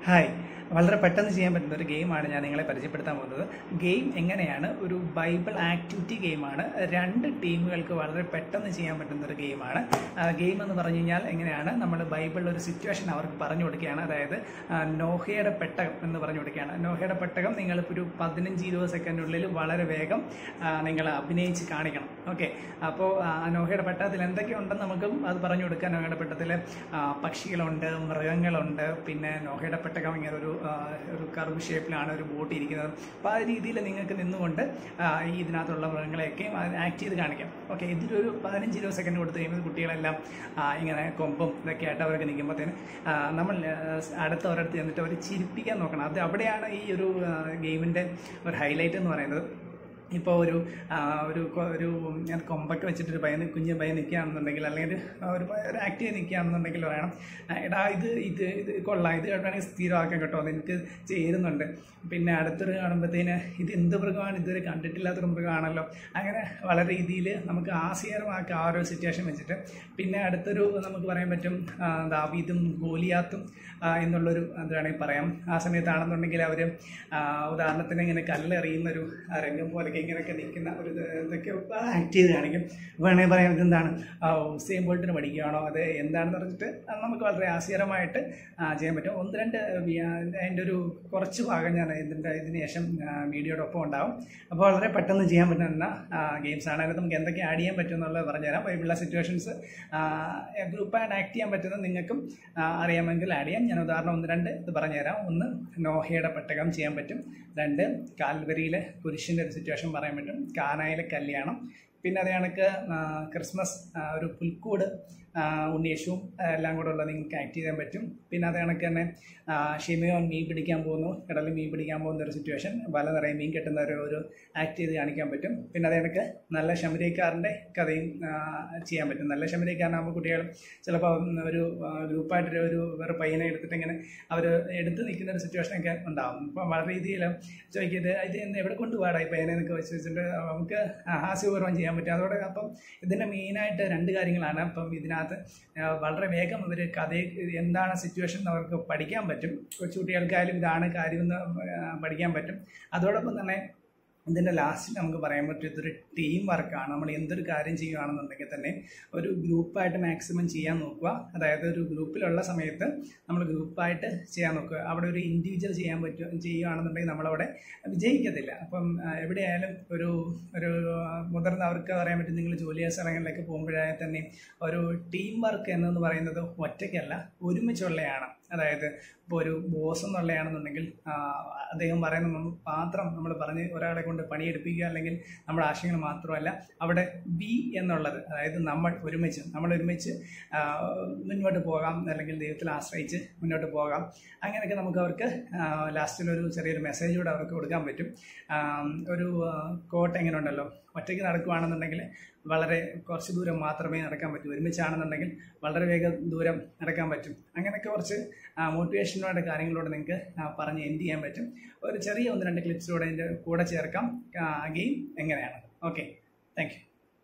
Hi വളരെ പെട്ടെന്ന് ചെയ്യാൻ പറ്റുന്ന ഒരു ഗെയിമാണ് ഞാൻ നിങ്ങളെ പരിചയപ്പെടുത്താൻ പോകുന്നത് ഗെയിം എങ്ങനെയാണ് ഒരു ബൈബിൾ ആക്ടിവിറ്റി ഗെയിമാണ് രണ്ട് ടീമുകൾക്ക് വളരെ പെട്ടെന്ന് ചെയ്യാൻ പറ്റുന്ന ഒരു ഗെയിമാണ് ഗെയിം എന്ന് പറഞ്ഞു കഴിഞ്ഞാൽ എങ്ങനെയാണ് നമ്മൾ ബൈബിളിൽ ഒരു സിറ്റുവേഷൻ അവർക്ക് പറഞ്ഞു കൊടുക്കുകയാണ് അതായത് ആ, നോഹയുടെ പെട്ടകം എന്ന് പറഞ്ഞു കൊടുക്കുകയാണ് നോഹയുടെ പെട്ടകം നിങ്ങളിപ്പോൾ ഒരു പതിനഞ്ച് ഇരുപത് സെക്കൻഡിനുള്ളിൽ വളരെ വേഗം നിങ്ങൾ അഭിനയിച്ച് കാണിക്കണം ഓക്കെ അപ്പോൾ നോഹയുടെ പെട്ടകത്തിൽ എന്തൊക്കെ ഉണ്ടെന്ന് നമുക്കും അത് പറഞ്ഞു കൊടുക്കാൻ നോഹയുടെ പെട്ടകത്തിൽ പക്ഷികളുണ്ട് മൃഗങ്ങളുണ്ട് പിന്നെ നോഹയുടെ പെട്ടകം ഇങ്ങനെ ഒരു ആ, ഒരു കർവ് ഷേപ്പിലാണ് ഒരു ബോട്ട് ഇരിക്കുന്നത് അപ്പോൾ ആ രീതിയിൽ നിങ്ങൾക്ക് നിന്നുകൊണ്ട് ആ, ഈ ഇതിനകത്തുള്ള മൃഗങ്ങളെയൊക്കെ ആക്ട് ചെയ്ത് കാണിക്കാം ഓക്കെ ഇതിലൊരു പതിനഞ്ച് ഇരുപത് സെക്കൻഡ് കൊടുത്തു കഴിയുമ്പോൾ കുട്ടികളെല്ലാം ആ, ഇങ്ങനെ കൊമ്പും ഇതൊക്കെ ആയിട്ട് അവർക്ക് നിൽക്കുമ്പോഴത്തേന് നമ്മൾ അടുത്ത ഒരിടത്ത് ചെന്നിട്ട് അവർ ചിരിപ്പിക്കാൻ നോക്കണം അത് അവിടെയാണ് ഈ ഒരു ഗെയിമിൻ്റെ ഒരു ഹൈലൈറ്റ് എന്ന് പറയുന്നത് ഇപ്പോൾ ഒരു ആ, ഒരു കൊ- ഒരു ഞാൻ കൊമ്പൊക്കെ വെച്ചിട്ട് ഒരു പയ്യൻ കുഞ്ഞ് പയ്യൻ നിൽക്കുകയാണെന്നുണ്ടെങ്കിൽ അല്ലെങ്കിൽ ഒരു പ- ഒരു ആക്ട് ചെയ്ത് നിൽക്കുകയാണെന്നുണ്ടെങ്കിൽ പറയണം "ആ, എടാ ഇത് ഇത് ഇത് കൊള്ളാം ഇത് വേണമെങ്കിൽ സ്ഥിരമാക്കാൻ കേട്ടോ അത് എനിക്ക് ചേരുന്നുണ്ട് പിന്നെ അടുത്തൊരു കാണുമ്പോഴത്തേന് ഇത് എന്ത് മൃഗമാണ് ഇതുവരെ കണ്ടിട്ടില്ലാത്തൊരു മൃഗമാണല്ലോ അങ്ങനെ വളരെ രീതിയിൽ നമുക്ക് ആശയകരമാക്കുക ആ ഒരു സിറ്റുവേഷൻ വെച്ചിട്ട് പിന്നെ അടുത്തൊരു നമുക്ക് പറയാൻ പറ്റും ആ, ദാവീദും ഗോലിയാത്തും ആ, എന്നുള്ളൊരു അത് വേണമെങ്കിൽ പറയാം ആ സമയത്താണെന്നുണ്ടെങ്കിൽ അവർ ഉദാഹരണത്തിന് ഇങ്ങനെ കല്ലെറിയുന്ന ഒരു ആ, രംഗം പോലെയൊക്കെ ഇങ്ങനെയൊക്കെ നിൽക്കുന്ന ഒരു ഇത് ഇതൊക്കെ ആക്ട് ചെയ്ത് കാണിക്കും വേണമെങ്കിൽ പറയാം ഇതെന്താണ് സെയിം ബോൾട്ടിന് പഠിക്കുകയാണോ അത് എന്താണെന്ന് പറഞ്ഞിട്ട് അത് നമുക്ക് വളരെ ആശയകരമായിട്ട് ആ, ചെയ്യാൻ പറ്റും ഒന്ന് രണ്ട് വി- ആ, അതിൻ്റെ ഒരു കുറച്ച് ഭാഗം ഞാൻ ഇതിൻ്റെ ഇതിന് ശേഷം വീഡിയോയുടെ ഒപ്പം ഉണ്ടാവും അപ്പോൾ വളരെ പെട്ടെന്ന് ചെയ്യാൻ പറ്റുന്ന ഗെയിംസ് ആണ് അതിനകത്ത് നമുക്ക് എന്തൊക്കെ ആഡ് ചെയ്യാൻ പറ്റും എന്നുള്ളത് പറഞ്ഞുതരാം ബൈബിളിലെ സിറ്റുവേഷൻസ് ഗ്രൂപ്പായിട്ട് ആക്ട് ചെയ്യാൻ പറ്റുന്നത് നിങ്ങൾക്കും ആ, അറിയാമെങ്കിൽ ആഡ് ചെയ്യാം ഞാൻ ഉദാഹരണം ഒന്ന് രണ്ട് ഇത് പറഞ്ഞുതരാം ഒന്ന് നോഹയുടെ പെട്ടകം ചെയ്യാൻ പറ്റും രണ്ട് കാൽവരിയിലെ കുരിശിൻ്റെ ഒരു സിറ്റുവേഷൻ പറയാൻ പറ്റും കാനായിലെ കല്യാണം പിന്നെ അത് കണക്ക് ആ, ക്രിസ്മസ് ആ, ഒരു പുൽക്കൂട് ആ, ഉണ്ണിയേശുവും ആ, എല്ലാം കൂടെ ഉള്ള നിങ്ങൾക്ക് ആക്ട് ചെയ്യാൻ പറ്റും പിന്നെ അത് കണക്ക് തന്നെ ആ, ഷിമയോൻ മീൻ പിടിക്കാൻ പോകുന്നു കടലിൽ മീൻ പിടിക്കാൻ പോകുന്ന ഒരു സിറ്റുവേഷൻ വല നിറയെ മീൻ കെട്ടുന്ന ഒരു ഒരു ആക്ട് ചെയ്ത് കാണിക്കാൻ പറ്റും പിന്നെ അത് കണക്ക് നല്ല ശമരിക്കാരൻ്റെ കഥയും ആ, ചെയ്യാൻ പറ്റും നല്ല ശമരിക്കാരനാകുമ്പോൾ കുട്ടികൾ ചിലപ്പോൾ ഒരു ഗ്രൂപ്പായിട്ട് ഒരു വേറെ പയ്യനെ എടുത്തിട്ട് ഇങ്ങനെ അവർ എടുത്ത് നിൽക്കുന്ന ഒരു സിറ്റുവേഷനൊക്കെ ഉണ്ടാകും അപ്പം വളരെ രീതിയിൽ ചോദിക്കരുത് ഇത് എന്ന് എവിടെ കൊണ്ടുപോകാടാ ഈ പയ്യനെ എന്നൊക്കെ വെച്ച് വെച്ചിട്ട് നമുക്ക് ഹാസ്യപൂർവ്വം ചെയ്യാൻ പറ്റും അതോടെ അപ്പം ഇതിൻ്റെ മെയിനായിട്ട് രണ്ട് കാര്യങ്ങളാണ് അപ്പം ഇതിനകത്ത് ആ, വളരെ വേഗം ഇവർ കഥ എന്താണ് സിറ്റുവേഷൻ എന്ന് അവർക്ക് പഠിക്കാൻ പറ്റും കൊച്ചുകുട്ടികൾക്കായാലും ഇതാണ് കാര്യമെന്ന് ആ, പഠിക്കാൻ പറ്റും അതോടൊപ്പം തന്നെ ഇതിൻ്റെ ലാസ്റ്റ് നമുക്ക് പറയാൻ പറ്റും ഇതൊരു ടീം വർക്കാണ് നമ്മൾ എന്തൊരു കാര്യം ചെയ്യുകയാണെന്നുണ്ടെങ്കിൽ തന്നെ ഒരു ഗ്രൂപ്പായിട്ട് മാക്സിമം ചെയ്യാൻ നോക്കുക അതായത് ഒരു ഗ്രൂപ്പിലുള്ള സമയത്ത് നമ്മൾ ഗ്രൂപ്പായിട്ട് ചെയ്യാൻ നോക്കുക അവിടെ ഒരു ഇൻഡിവിജ്വൽ ചെയ്യാൻ പറ്റും ചെയ്യുകയാണെന്നുണ്ടെങ്കിൽ നമ്മളവിടെ വിജയിക്കത്തില്ല അപ്പം ആ, എവിടെയായാലും ഒരു ഒരു ആ, മുതിർന്നവർക്ക് പറയാൻ പറ്റും നിങ്ങൾ ജോലി സ്ഥലങ്ങളിലേക്ക് പോകുമ്പോഴായാൽ തന്നെ ഒരു ടീം വർക്ക് എന്നു പറയുന്നത് ഒറ്റയ്ക്കല്ല ഒരുമിച്ചുള്ളതാണ് അതായത് ഇപ്പോൾ ഒരു ബോസ് എന്നുള്ളതാണെന്നുണ്ടെങ്കിൽ ആ, അദ്ദേഹം പറയുന്ന നമ്മൾ മാത്രം നമ്മൾ പറഞ്ഞ് ഒരാളെ കൊണ്ട് പണിയെടുപ്പിക്കുക അല്ലെങ്കിൽ നമ്മുടെ ആശയങ്ങൾ മാത്രമല്ല അവിടെ ബി എന്നുള്ളത് അതായത് നമ്മൾ ഒരുമിച്ച് നമ്മൾ ഒരുമിച്ച് ആ, മുന്നോട്ട് പോകാം അല്ലെങ്കിൽ ദൈവത്തിൽ ആശ്രയിച്ച് മുന്നോട്ട് പോകാം അങ്ങനെയൊക്കെ നമുക്ക് അവർക്ക് ലാസ്റ്റിൽ ഒരു ചെറിയൊരു മെസ്സേജ് കൂടെ അവർക്ക് കൊടുക്കാൻ പറ്റും ആ, ഒരു കോട്ട് എങ്ങനെ ഉണ്ടല്ലോ ഒറ്റയ്ക്ക് നടക്കുകയാണെന്നുണ്ടെങ്കിൽ വളരെ കുറച്ച് ദൂരം മാത്രമേ നടക്കാൻ പറ്റൂ ഒരുമിച്ചാണെന്നുണ്ടെങ്കിൽ വളരെ വേഗം ദൂരം നടക്കാൻ പറ്റും അങ്ങനെയൊക്കെ കുറച്ച് മോട്ടിവേഷനോടെ കാര്യങ്ങളോട് നിങ്ങൾക്ക് ആ, പറഞ്ഞ് എൻഡ് ചെയ്യാൻ പറ്റും ഒരു ചെറിയ ഒന്ന് രണ്ട് ക്ലിപ്സിലൂടെ അതിൻ്റെ കൂടെ ചേർക്കാം ഗെയിം എങ്ങനെയാണ് ഓക്കെ താങ്ക്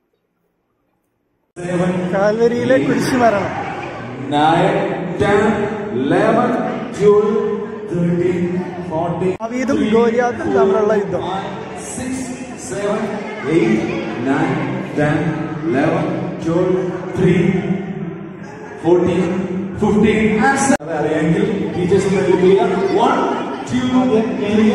യു കാൽവരിയിലെ കുരിശുമരണം nine, ten, eleven, twelve, thirteen, fourteen, ദാവീദും ഗോലിയാത്തും തമ്മിലുള്ള യുദ്ധം five, six, seven, eight, nine, ten, eleven, twelve, three, fourteen, fifteen. Answer. അത് അറിയാമെങ്കിൽ ടീച്ചേഴ്സ് ഒന്ന് എഴുതുക വൺ ടു ത്രീ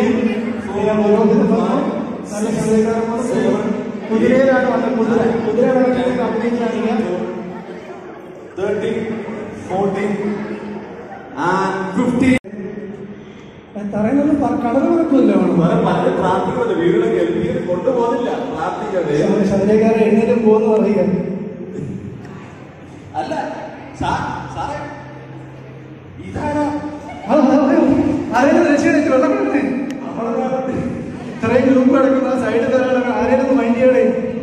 സെവൻ കുതിരയിലാണ് വന്ന കുതിര കുതിര വെള്ളത്തിൽ അഭിനയിച്ചാണെങ്കിൽ തേർട്ടീൻ ഫോർട്ടീൻ ആൻഡ് ഫിഫ്റ്റീൻ തറയുന്നത് കടൽ പറക്കുമല്ലോ വേറെ പലരും പ്രാർത്ഥിക്കുന്നുണ്ട് വീടുകളെ കേൾപ്പിക്കുന്നത് കൊണ്ടുപോകുന്നില്ല പ്രാർത്ഥിക്കട്ടെ ശബരിക്കാരെ എഴുന്നേറ്റും പോകുന്നു പറയുക അല്ല സാ- സാറേ ഇതാരാ ആരെയും രക്ഷയുടെ വെള്ളം കിടന്നേ ഇത്രയും ഗ്രൂപ്പ് കിടക്കുന്ന സൈഡിൽ തരാനുള്ള ആരെയും മൈൻഡ് ചെയ്യണേ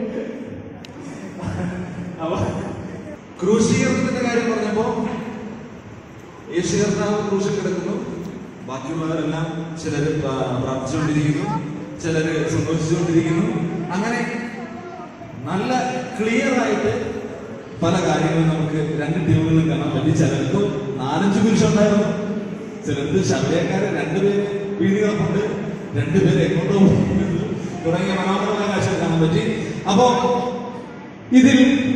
ക്രൂശീകരണത്തിന്റെ കാര്യം പറഞ്ഞപ്പോ യേശു കർത്താവ് ക്രൂശിൽ കിടക്കുന്നു ബാക്കിയുള്ളവരെല്ലാം ചിലര് പ്രാ- പ്രാർത്ഥിച്ചുകൊണ്ടിരിക്കുന്നു ചിലര് സന്തോഷിച്ചുകൊണ്ടിരിക്കുന്നു അങ്ങനെ നല്ല ക്ലിയർ ആയിട്ട് പല കാര്യങ്ങളും നമുക്ക് രണ്ട് ടീമുകളിലും കാണാൻ പറ്റി ചിലർക്ക് നാലഞ്ച് കുരിശുണ്ടായിരുന്നു ചിലത് ശബരിക്കാരെ രണ്ടുപേര് വീതി കിടപ്പുണ്ട് രണ്ടുപേരെ എങ്ങോട്ടോ പോകുന്നത് തുടങ്ങിയ മനോഹരമായ കാഴ്ച കാണാൻ പറ്റി അപ്പോ ഇതിൽ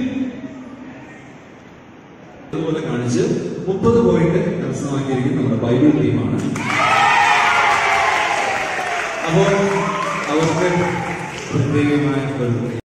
അതുപോലെ കാണിച്ച് മുപ്പത് പോയിന്റ് കരസ്ഥമാക്കിയിരിക്കുന്ന നമ്മുടെ ബൈബിൾ ടീമാണ് അപ്പോൾ അവർക്ക് പ്രത്യേകമായ ഒരു